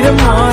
நிஜமான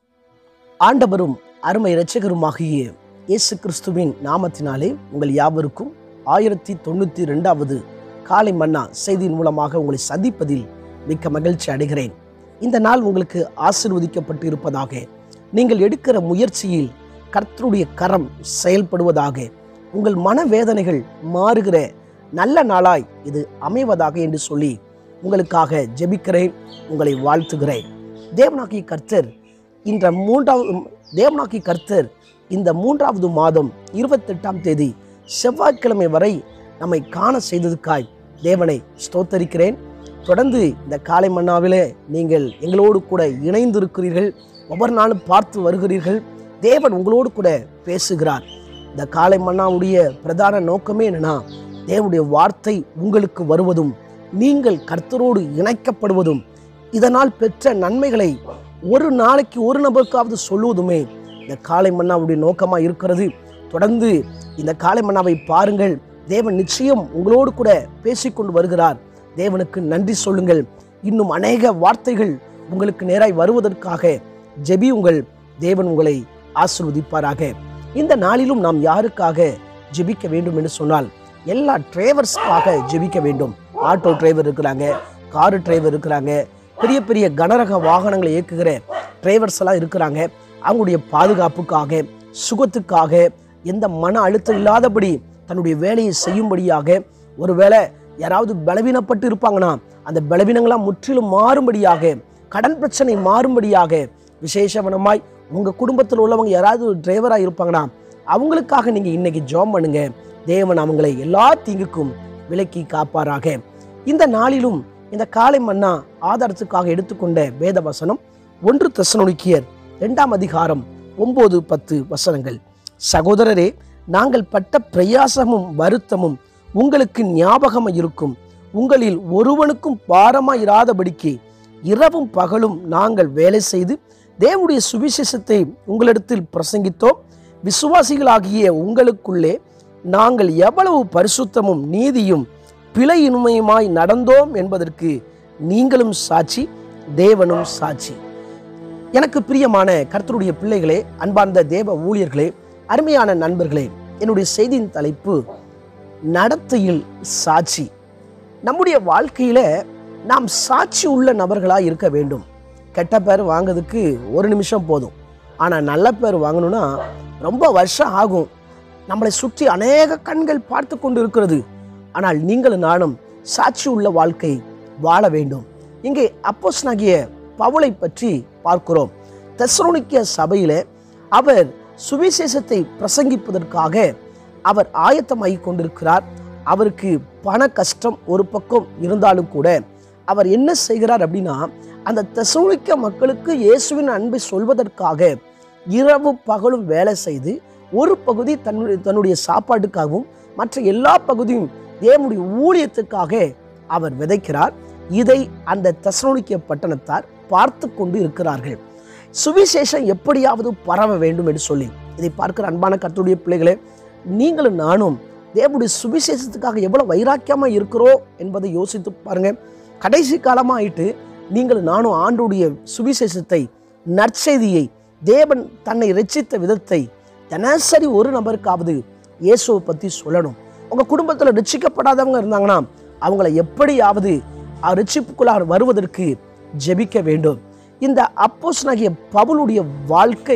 ஆண்டவரும் அருமை இரட்சகருமாகிய இயேசு கிறிஸ்துவின் நாமத்தினாலே உங்கள் யாவருக்கும் ஆயிரத்தி தொண்ணூற்றி ரெண்டாவது காலை மன்னா செய்தியின் மூலமாக உங்களை சந்திப்பதில் மிக்க மகிழ்ச்சி அடைகிறேன் இந்த நாள் உங்களுக்கு ஆசீர்வதிக்கப்பட்டு இருப்பதாக நீங்கள் எடுக்கிற முயற்சியில் கர்த்தருடைய கரம் செயல்படுவதாக உங்கள் மனவேதனைகள் மாறுகிற நல்ல நாளாய் இது அமைவதாக என்று சொல்லி உங்களுக்காக ஜெபிக்கிறேன் உங்களை வாழ்த்துகிறேன் தேவனாகிய கர்த்தர் இந்த மூன்றாவது தேவனாக்கி கர்த்தர் இந்த மூன்றாவது மாதம் இருபத்தெட்டாம் தேதி செவ்வாய்க்கிழமை வரை நம்மை காண செய்ததுக்காய் தேவனை ஸ்தோத்தரிக்கிறேன் தொடர்ந்து இந்த காலை மன்னாவிலே நீங்கள் எங்களோடு கூட இணைந்து இருக்கிறீர்கள் ஒவ்வொரு நாளும் பார்த்து வருகிறீர்கள் தேவன் உங்களோடு கூட பேசுகிறார் இந்த காலை மன்னாவுடைய பிரதான நோக்கமே என்னன்னா தேவனுடைய வார்த்தை உங்களுக்கு வருவதும் நீங்கள் கர்த்தரோடு இணைக்கப்படுவதும் இதனால் பெற்ற நன்மைகளை ஒரு நாளைக்கு ஒரு நபருக்காவது சொல்லுவதுமே இந்த காலை மன்னாவுடைய நோக்கமா இருக்கிறது தொடர்ந்து இந்த காலை மன்னாவை பாருங்கள் தேவன் நிச்சயம் உங்களோடு கூட பேசிக்கொண்டு வருகிறார் தேவனுக்கு நன்றி சொல்லுங்கள் இன்னும் அநேக வார்த்தைகள் உங்களுக்கு நேராய் வருவதற்காக ஜெபியுங்கள் தேவன் உங்களை ஆசிர்வதிப்பாராக இந்த நாளிலும் நாம் யாருக்காக ஜெபிக்க வேண்டும் என்று சொன்னால் எல்லா டிரைவர்ஸ்க்காக ஜெபிக்க வேண்டும் ஆட்டோ டிரைவர் இருக்கிறாங்க காரு டிரைவர் இருக்கிறாங்க பெரிய பெரிய கனரக வாகனங்களை இயக்குகிற டிரைவர்ஸ் எல்லாம் இருக்கிறாங்க அவங்களுடைய பாதுகாப்புக்காக சுகத்துக்காக எந்த மன அழுத்தம் இல்லாதபடி தன்னுடைய வேலையை செய்யும்படியாக ஒருவேளை யாராவது பலவீனப்பட்டு இருப்பாங்கன்னா அந்த பலவீனங்களாம் முற்றிலும் மாறும்படியாக கடன் பிரச்சனை மாறும்படியாக விசேஷவனமாய் உங்க குடும்பத்தில் உள்ளவங்க யாராவது ஒரு டிரைவராக இருப்பாங்கன்னா அவங்களுக்காக நீங்க இன்னைக்கு ஜாம் பண்ணுங்க தேவன் அவங்களை எல்லா தீங்குக்கும் விலக்கி காப்பாராக இந்த நாளிலும் இந்த காலை மன்னா ஆதாரத்துக்காக எடுத்துக்கொண்ட வேத வசனம் ஒன்று தெசனொலிக்கியர் இரண்டாம் அதிகாரம் ஒன்பது பத்து வசனங்கள் சகோதரரே நாங்கள் பட்ட பிரயாசமும் வருத்தமும் உங்களுக்கு ஞாபகம் இருக்கும் உங்களில் ஒருவனுக்கும் பாரமாய் இராதபடிக்கு இரவும் பகலும் நாங்கள் வேலை செய்து தேவனுடைய சுவிசேஷத்தை உங்களிடத்தில் பிரசங்கித்தோம் விசுவாசிகளாகிய உங்களுக்குள்ளே நாங்கள் எவ்வளவு பரிசுத்தமும் நீதியும் பிழையின்மையுமாய் நடந்தோம் என்பதற்கு நீங்களும் சாட்சி தேவனும் சாட்சி எனக்கு பிரியமான கர்த்தருடைய பிள்ளைகளே அன்பார்ந்த தேவ ஊழியர்களே அருமையான நண்பர்களே என்னுடைய செய்தியின் தலைப்பு நடத்தையில் சாட்சி நம்முடைய வாழ்க்கையில நாம் சாட்சி உள்ள நபர்களாக இருக்க வேண்டும் கெட்ட பேர் வாங்குறதுக்கு ஒரு நிமிஷம் போதும் ஆனால் நல்ல பேர் வாங்கணும்னா ரொம்ப வருஷம் ஆகும் நம்மளை சுற்றி அநேக கண்கள் பார்த்து கொண்டு இருக்கிறது ஆனால் நீங்களும் நானும் சாட்சி உள்ள வாழ்க்கை வாழ வேண்டும் இங்கே அப்போஸ்னாகிய பவுலை பற்றி பார்க்கிறோம் தெசரோனிக்கிய சபையில அவர் சுவிசேஷத்தை பிரசங்கிப்பதற்காக அவர் ஆயத்தமாகி கொண்டிருக்கிறார் அவருக்கு பண கஷ்டம் ஒரு பக்கம் இருந்தாலும் கூட அவர் என்ன செய்கிறார் அப்படின்னா அந்த தெசோனிக்க மக்களுக்கு இயேசுவின் அன்பை சொல்வதற்காக இரவு பகலும் வேலை செய்து ஒரு பகுதி தன்னுடைய தன்னுடைய சாப்பாட்டுக்காகவும் மற்ற எல்லா பகுதியும் தேவனுடைய ஊழியத்துக்காக அவர் விதைக்கிறார் இதை அந்த தெசலோனிக்க பட்டணத்தார் பார்த்து கொண்டு இருக்கிறார்கள் சுவிசேஷம் எப்படியாவது பரவ வேண்டும் என்று சொல்லி இதை பார்க்கிற அன்பான கர்த்தருடைய பிள்ளைகளே நீங்களும் நானும் தேவனுடைய சுவிசேஷத்துக்காக எவ்வளவு வைராக்கியமா இருக்கிறோம் என்பதை யோசித்து பாருங்க கடைசி காலமா ஆயிட்டு நீங்களும் நானும் ஆண்டுடைய சுவிசேஷத்தை நற்செய்தியை தேவன் தன்னை ரட்சித்த விதத்தை தினசரி ஒரு நபருக்காவது இயேசுவை பத்தி சொல்லணும் உங்க குடும்பத்தில் ரட்சிக்கப்படாதவங்க இருந்தாங்கன்னா அவங்கள எப்படியாவது ரட்சிப்புக்குள்ளாக வருவதற்கு ஜெபிக்க வேண்டும் இந்த அப்போஸ் நகிய பவுலுடைய வாழ்க்கை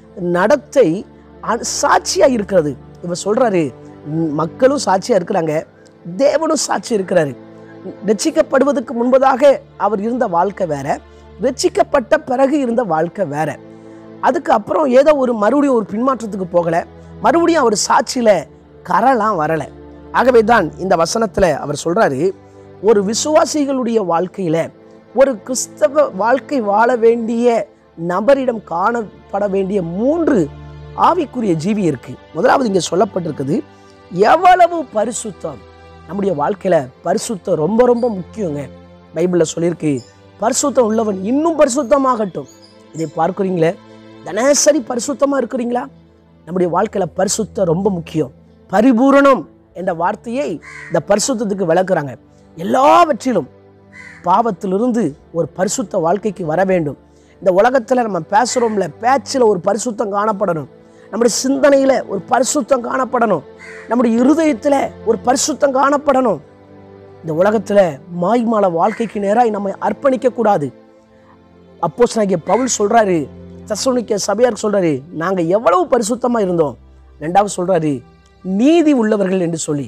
நடத்தை அ- சாட்சியா இருக்கிறது இவர் சொல்றாரு "ம், மக்களும் சாட்சியா இருக்கிறாங்க தேவனும் சாட்சி இருக்கிறாரு ரட்சிக்கப்படுவதற்கு முன்பதாக அவர் இருந்த வாழ்க்கை வேற ரட்சிக்கப்பட்ட பிறகு இருந்த வாழ்க்கை வேற அதுக்கு அப்புறம் ஏதோ ஒரு மறுபடியும் ஒரு பின்மாற்றத்துக்கு போகல மறுபடியும் அவர் சாட்சியில கரலாம் வரல ஆகவே தான் இந்த வசனத்துல அவர் சொல்றாரு ஒரு விசுவாசிகளுடைய வாழ்க்கையில ஒரு கிறிஸ்தவ வாழ்க்கை வாழ வேண்டிய நபரிடம் காணப்பட வேண்டிய மூன்று ஆவிக்குரிய ஜீவி இருக்கு முதலாவது இங்க சொல்லப்பட்டிருக்குது எவ்வளவு பரிசுத்தம் நம்முடைய வாழ்க்கையில பரிசுத்தம் ரொம்ப ரொம்ப முக்கியங்க பைபிள்ல சொல்லியிருக்கு பரிசுத்தம் உள்ளவன் இன்னும் பரிசுத்தமாகட்டும் இதை பார்க்குறீங்களே தினசரி பரிசுத்தமா இருக்கிறீங்களா நம்முடைய வாழ்க்கையில பரிசுத்தம் ரொம்ப முக்கியம் பரிபூரணம் என்ற வார்த்தையை இந்த பரிசுத்தத்துக்கு விளக்குறாங்க எல்லாவற்றிலும் பாவத்திலிருந்து ஒரு பரிசுத்த வாழ்க்கைக்கு வர வேண்டும் இந்த உலகத்தில் நம்ம பேசுகிறோம்ல பேச்சில் ஒரு பரிசுத்தம் காணப்படணும் நம்முடைய சிந்தனையில் ஒரு பரிசுத்தம் காணப்படணும் நம்முடைய இருதயத்தில் ஒரு பரிசுத்தம் காணப்படணும் இந்த உலகத்தில் மாய்மால வாழ்க்கைக்கு நேராக நம்ம அர்ப்பணிக்க கூடாது அப்போஸ் நாகிய பவுல் சொல்றாரு தசோனிக்க சபையார் சொல்றாரு நாங்க எவ்வளவு பரிசுத்தமா இருந்தோம் ரெண்டாவது சொல்றாரு நீதி உள்ளவர்கள் என்று சொல்லி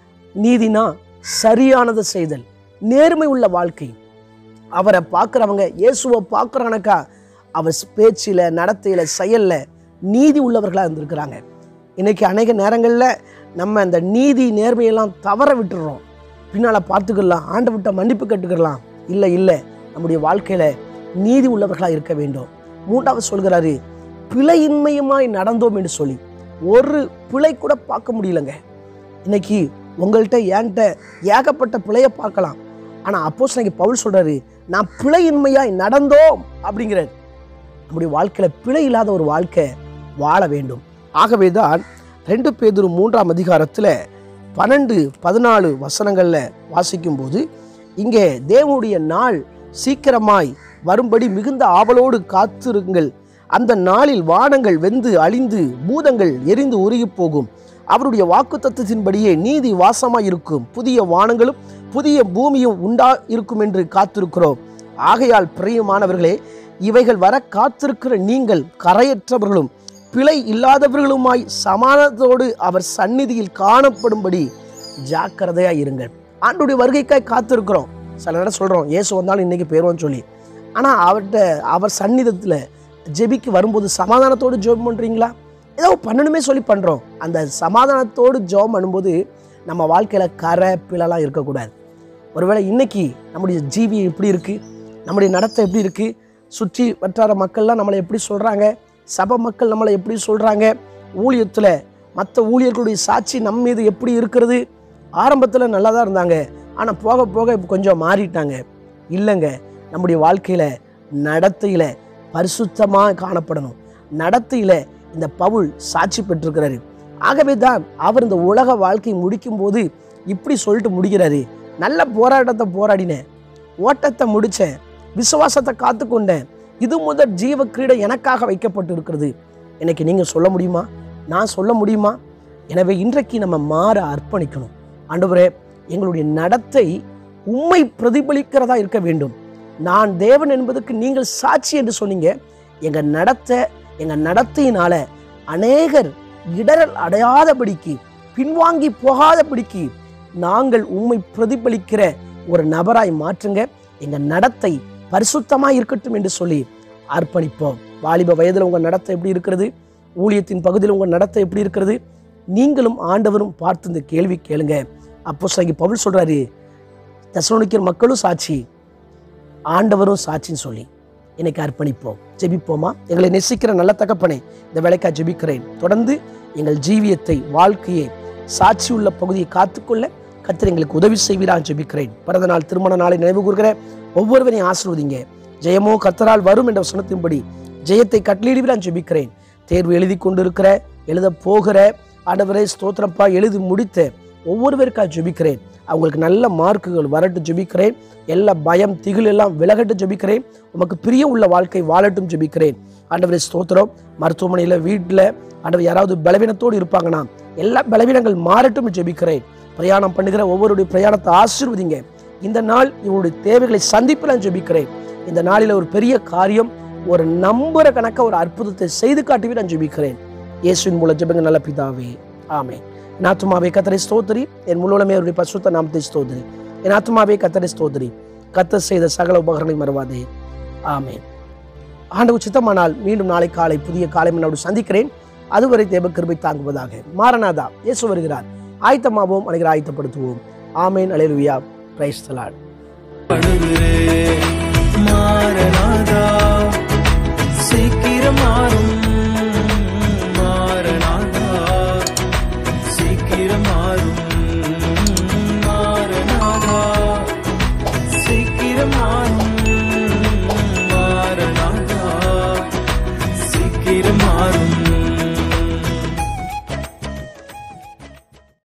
நீதினா சரியானதை செய்தல் நேர்மை உள்ள வாழ்க்கை அவரை பார்க்குறவங்க இயேசுவை பார்க்குறானக்கா அவர் பேச்சில் நடத்தையில் செயலில் நீதி உள்ளவர்களாக இருந்திருக்கிறாங்க இன்னைக்கு அநேக நேரங்களில் நம்ம அந்த நீதி நேர்மையெல்லாம் தவற விட்டுடுறோம் பின்னால் பார்த்துக்கலாம் ஆண்டு விட்ட மன்னிப்பு கட்டுக்கலாம் இல்லை இல்லை நம்முடைய வாழ்க்கையில் நீதி உள்ளவர்களாக இருக்க வேண்டும் மூன்றாவது சொல்கிறாரு பிழையின்மையுமாய் நடந்தோம் என்று சொல்லி ஒரு பிழை கூட பார்க்க முடியலங்க இன்னைக்கு உங்கள்கிட்ட என்கிட்ட ஏகப்பட்ட பிழையை பார்க்கலாம் ஆனால் அப்போஸ் இன்னைக்கு பவுல் சொல்றாரு நான் பிழையின்மையாய் நடந்தோம் அப்படிங்கிறார் நம்முடைய வாழ்க்கையில் பிழை இல்லாத ஒரு வாழ்க்கை வாழ வேண்டும் ஆகவே தான் ரெண்டு பேதுரு மூன்றாம் அதிகாரத்தில் பன்னெண்டு பதினாலு வசனங்களில் வாசிக்கும்போது இங்கே தேவனுடைய நாள் சீக்கிரமாய் வரும்படி மிகுந்த ஆவலோடு காத்திருங்கள் அந்த நாளில் வானங்கள் வெந்து அழிந்து பூதங்கள் எரிந்து உருகி போகும் அவருடைய வாக்கு தத்துவத்தின்படியே நீதி வாசமாய் இருக்கும் புதிய வானங்களும் புதிய பூமியும் உண்டா இருக்கும் என்று காத்திருக்கிறோம் ஆகையால் பிரியமானவர்களே இவைகள் வர காத்திருக்கிற நீங்கள் கரையற்றவர்களும் பிழை இல்லாதவர்களுமாய் சமானத்தோடு அவர் சந்நிதியில் காணப்படும்படி ஜாக்கிரதையாக இருங்கள் ஆண்டுடைய வருகைக்காய் காத்திருக்கிறோம் சில நேரம் சொல்கிறோம் இயேசு வந்தாலும் இன்னைக்கு போயிடுவோம்னு சொல்லி ஆனால் அவர்கிட்ட அவர் சந்நிதத்தில் ஜெபிக்கு வரும்போது சமாதானத்தோடு ஜெபம் பண்ணுறீங்களா ஏதோ பண்ணணுமே சொல்லி பண்ணுறோம் அந்த சமாதானத்தோடு ஜெபம் பண்ணும்போது நம்ம வாழ்க்கையில் கரை பிழலாம் இருக்கக்கூடாது ஒருவேளை இன்னைக்கு நம்முடைய ஜீவி எப்படி இருக்குது நம்முடைய நடத்தை எப்படி இருக்குது சுற்றி வட்டார மக்கள்லாம் நம்மளை எப்படி சொல்கிறாங்க சபை மக்கள் நம்மளை எப்படி சொல்கிறாங்க ஊழியத்தில் மற்ற ஊழியர்களுடைய சாட்சி நம்ம மீது எப்படி இருக்கிறது ஆரம்பத்தில் நல்லா தான் இருந்தாங்க ஆனால் போக போக இப்போ கொஞ்சம் மாறிட்டாங்க இல்லைங்க நம்முடைய வாழ்க்கையில் நடத்தையில் பரிசுத்தமாக காணப்படணும் நடத்தையில் இந்த பவுல் சாட்சி பெற்றிருக்கிறாரு ஆகவே தான் அவர் இந்த உலக வாழ்க்கை முடிக்கும்போது இப்படி சொல்லிட்டு முடிக்கிறாரு நல்ல போராட்டத்தை போராடினேன் ஓட்டத்தை முடித்தேன் விசுவாசத்தை காத்துக்கொண்டேன் இது முதல் ஜீவ கிரீடை எனக்காக வைக்கப்பட்டு இருக்கிறது இன்னைக்கு நீங்கள் சொல்ல முடியுமா நான் சொல்ல முடியுமா எனவே இன்றைக்கு நம்ம மாற அர்ப்பணிக்கணும் ஆண்டவரே எங்களுடைய நடத்தை உண்மை பிரதிபலிக்கிறதா இருக்க வேண்டும் நான் தேவன் என்பதற்கு நீங்கள் சாட்சி என்று சொன்னீங்க எங்க நடத்தை எங்க நடத்தையினால அநேகர் இடரல் அடையாதபடிக்கு பின்வாங்கி போகாதபடிக்கு நாங்கள் உண்மை பிரதிபலிக்கிற ஒரு நபராய் மாற்றுங்க எங்க நடத்தை பரிசுத்தமா இருக்கட்டும் என்று சொல்லி அர்ப்பணிப்போம் வாலிப வயதில் உங்க நடத்தை எப்படி இருக்கிறது ஊழியத்தின் பகுதியில் உங்க நடத்தை எப்படி இருக்கிறது நீங்களும் ஆண்டவரும் பார்த்து இந்த கேள்வி கேளுங்க அப்போ சங்கி பவுல் சொல்றாரு தசனோனிக்கிற மக்களும் சாட்சி ஆண்டவரும் சாட்சின்னு சொல்லி இன்னைக்கு அர்ப்பணிப்போம் ஜெபிப்போமா எங்களை நேசிக்கிற நல்ல தகப்பனே இந்த வேலைக்கா ஜெபிக்கிறேன் தொடர்ந்து எங்கள் ஜீவியத்தை வாழ்க்கையை சாட்சி உள்ள பகுதியை காத்துக்கொள்ள கத்திர எங்களுக்கு உதவி செய்வீராக ஜெபிக்கிறேன் பிறந்த நாள் திருமண நாளை நினைவு கூறுகிற ஒவ்வொருவரையும் ஆசிர்வதிங்க ஜெயமோ கத்தரால் வரும் என்ற வசனத்தின்படி ஜெயத்தை கட்டளிடுவீரான் ஜெபிக்கிறேன் தேர்வு எழுதி கொண்டிருக்கிற எழுத போகிற ஆண்டவரே ஸ்தோத்திரப்பா எழுதி முடித்த ஒவ்வொருவருக்காக ஜெபிக்கிறேன் அவங்களுக்கு நல்ல மார்க்குகள் வரட்டு ஜெபிக்கிறேன் எல்லா பயம் திகில் எல்லாம் விலகட்டு ஜெபிக்கிறேன் உமக்கு பிரிய உள்ள வாழ்க்கை வாழட்டும் ஜெபிக்கிறேன் ஆண்டவரே ஸ்தோத்திரம் மருத்துவமனையில் வீட்டில் ஆண்டவர் யாராவது பலவீனத்தோடு இருப்பாங்கன்னா எல்லா பலவீனங்கள் மாறட்டும் ஜெபிக்கிறேன் பிரயாணம் பண்ணுகிற ஒவ்வொருடைய பிரயாணத்தை ஆசீர்வதிங்க இந்த நாள் இவருடைய தேவைகளை சந்திப்பு நான் ஜெபிக்கிறேன் இந்த நாளில் ஒரு பெரிய காரியம் ஒரு நம்புற கணக்க ஒரு அற்புதத்தை செய்து காட்டுவே நான் ஜெபிக்கிறேன் இயேசுவின் மூலம் ஜெபங்க நல்ல பிதாவே ஆமே என் ஆத்துமாவே கத்தரை ஸ்தோத்திரி என் முழுமே அவருடைய பசுத்த நாமத்தை ஸ்தோத்திரி என் ஆத்துமாவே கத்தரை ஸ்தோத்திரி கத்த செய்த சகல உபகரணங்களை மறவாதே ஆமே ஆண்டவர் சித்தமானால் மீண்டும் நாளை காலை புதிய காலை மன்னோடு சந்திக்கிறேன் அதுவரை தேவ கிருபை தாங்குவதாக மாரநாதா இயேசு வருகிறார் ஆயத்தமாவோம் அனைவரை ஆயத்தப்படுத்துவோம் ஆமேன் அலையலுவியா பிரைஸ் தலாட் மாறனாதா